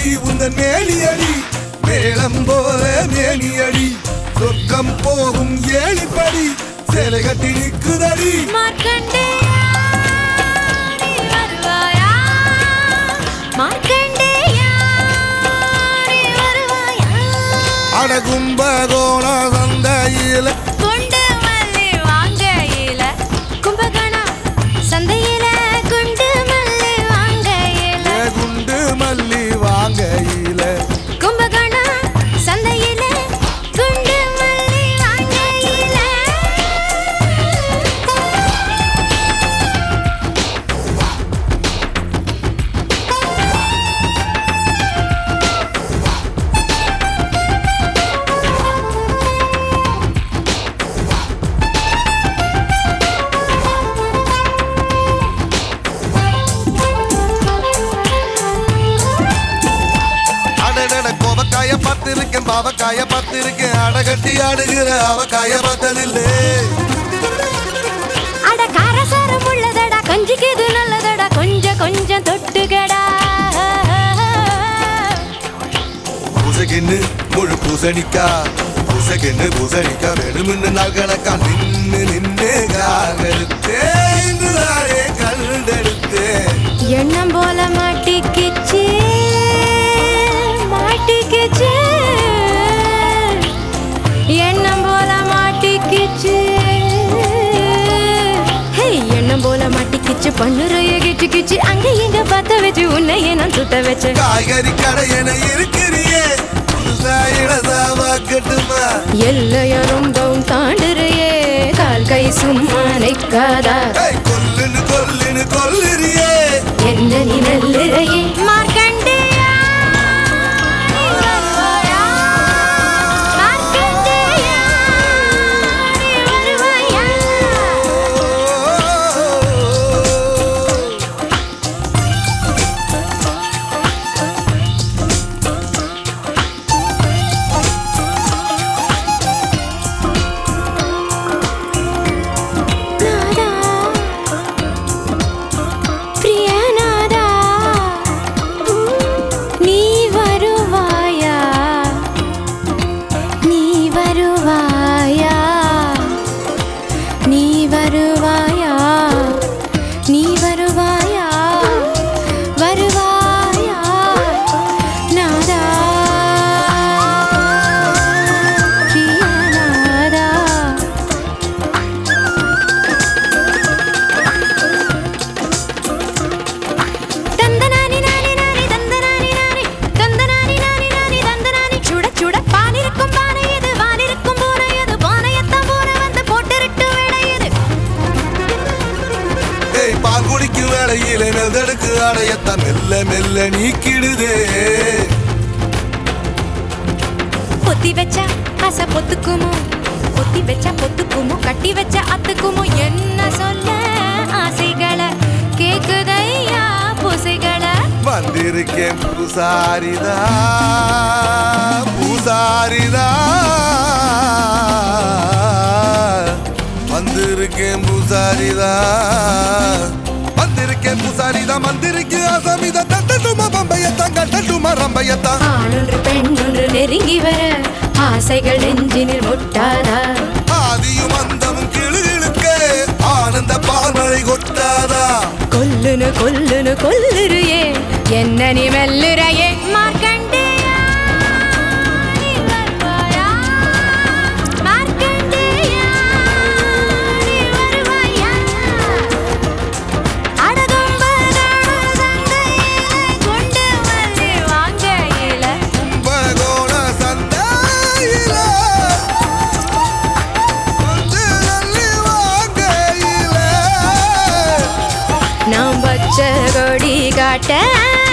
உந்தன் மேலியடி மேளம் போல மேனியடி சொர்க்கம் போகும் ஏழிப்படி சேலை கட்டி நிற்குதடி மார்க்கண்டேயா நீ வருவாயா மார்க்கண்டேயா நீ வருவாயா அடகும்பகோண சந்தையில குண்டு மல்லி வாங்கையில கும்பகோணம் சந்தையில குண்டு மல்லி வாங்கையில குண்டு மல்லி வாங்கையில கும்பகோணம் சந்தையில குண்டு மல்லி வாங்கையில அடடட கோவக்காய பார்த்திருக்கேன் பாவக்காய பார்த்திருக்கேன் அடகட்டி ஆடுகிற அவக்காய பார்த்ததில்லை அட காரசாரம் உள்ளதடா கஞ்சிக்கு இது நல்லதடா கொஞ்சம் கொஞ்சம் தொட்டுகடா பூசகின்னு முழு பூசணிக்கா பூசகின்னு பூசணிக்கா வேணும்னு நாள் கணக்கா நின்னு நின்னு காகெடுத்தே இன்றுதானே கண்டெடுத்தேன் எண்ணம் போல மாட்டிக்கிச்சு மாட்டிக்கிச்சு எண்ணம் போல மாட்டிக்கிச்சு ஹே, எண்ணம் போல மாட்டிக்கிச்சு பண்ணுறைய கிச்சு கிச்சு அங்க இங்க பத்த வச்சு உன்னையே நான் சுட்ட வச்சேன் காய்கறி கடை என இருக்கிறியே புதுசா இடதா வாக்கட்டுமா எல்லைய ரொம்பவும் தாண்டுறையே கால் கை சும்மா நிற்காதா ஏய், கொல்லுன்னு கொல்லுன்னு கொல்லுறியே என்ன நீ நல்லுறையே மார்க்கண்டேயா நீ வருவாயா மார்க்கண்டேயா நீ வருவாயா நாதா பிரியநாதா நீ வருவாயா நீ வருவாயா நீ வருவாயா நீ வருவாயா வருவாயா நாதா பிரியநாதா தந்தனானி நானி நானி தந்தனானி நானி தந்தனானி நானி நானி தந்தனானி சுட சுட பானிருக்கும் பானை இது வானிருக்கும் பூனை இது பானையத்தான் பூனை வந்து போட்டுருட்டு விடையுது ஏய் பால் குடிக்கும் வேளையில் நெதடுக்கு அடையத்தான் மெல்ல மெல்ல நீக்கிடுதே பொத்தி வச்சா ஆசை பொத்துக்குமோ பொத்தி வச்சா பொத்துக்குமோ கட்டி வச்ச அத்துக்குமோ என்ன சொல்ல ஆசைகளை கேக்குதையா பூசைகளை வந்திருக்கேன் பூசாரிதா பூசாரிதா வந்திருக்கேன் பூசாரிதா வந்திருக்கேன் பூசாரிதா வந்திருக்கு அசமிதா தட்டட்டுமா பம்பையத்தான் கட்டட்டுமா ரம்பையத்தான் ஆணொன்று பெண்ணொன்று நெருங்கி வர ஆசைகள் நெஞ்சினில் முட்டாதா ஆதியும் அந்தமும் கிளுகிழுக்க ஆனந்த பால்மழை கொட்டாதா கொல்லுனு கொல்லுனு கொல்லுறியே என்ன நீ மெல்லுறையே மார்க்கண்டேயா நீ வருவாயா மார்க்கண்டேயா நீ வருவாயா அடதும்பதான சந்தையிலே கொண்டு வந்து வாங்கையில கும்பகோண சந்தையில வந்து அள்ளி வாங்கையில நாம் பச்சை கொடி காட்ட